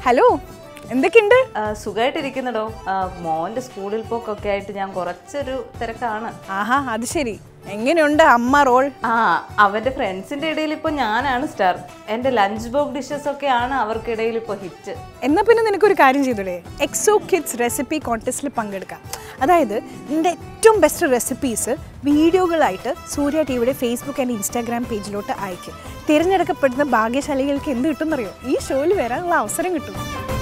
hello എന്തൊക്കെയുണ്ട് സുഖമായിട്ടിരിക്കുന്നടോ മോൻ്റെ സ്കൂളിൽ പോക്കൊക്കെ ആയിട്ട് ഞാൻ കുറച്ചൊരു തിരക്കാണ് ആഹാ അത് ശരി എങ്ങനെയുണ്ട് അമ്മ റോൾ ആ അവൻ്റെ ഫ്രണ്ട്സിൻ്റെ ഇടയിൽ ഇപ്പോൾ ഞാനാണ് സ്റ്റാർ എൻ്റെ ലഞ്ച് ബോക്സ് ഡിഷസ് ഒക്കെയാണ് അവർക്കിടയിൽ ഇപ്പോൾ ഹിറ്റ് എന്നാൽ പിന്നെ നിനക്കൊരു കാര്യം ചെയ്തൂടെ എക്സോ കിഡ്സ് റെസിപ്പി കോൺടെസ്റ്റിൽ പങ്കെടുക്കാം അതായത് നിൻ്റെ ഏറ്റവും ബെസ്റ്റ് റെസിപ്പീസ് വീഡിയോകളായിട്ട് സൂര്യ ടി വിയുടെ ഫേസ്ബുക്ക് ആൻഡ് ഇൻസ്റ്റാഗ്രാം പേജിലോട്ട് അയക്കും തിരഞ്ഞെടുക്കപ്പെടുന്ന ഭാഗ്യശാലികൾക്ക് എന്ത് കിട്ടുമെന്നറിയോ ഈ ഷോയിൽ വരാനുള്ള അവസരം കിട്ടും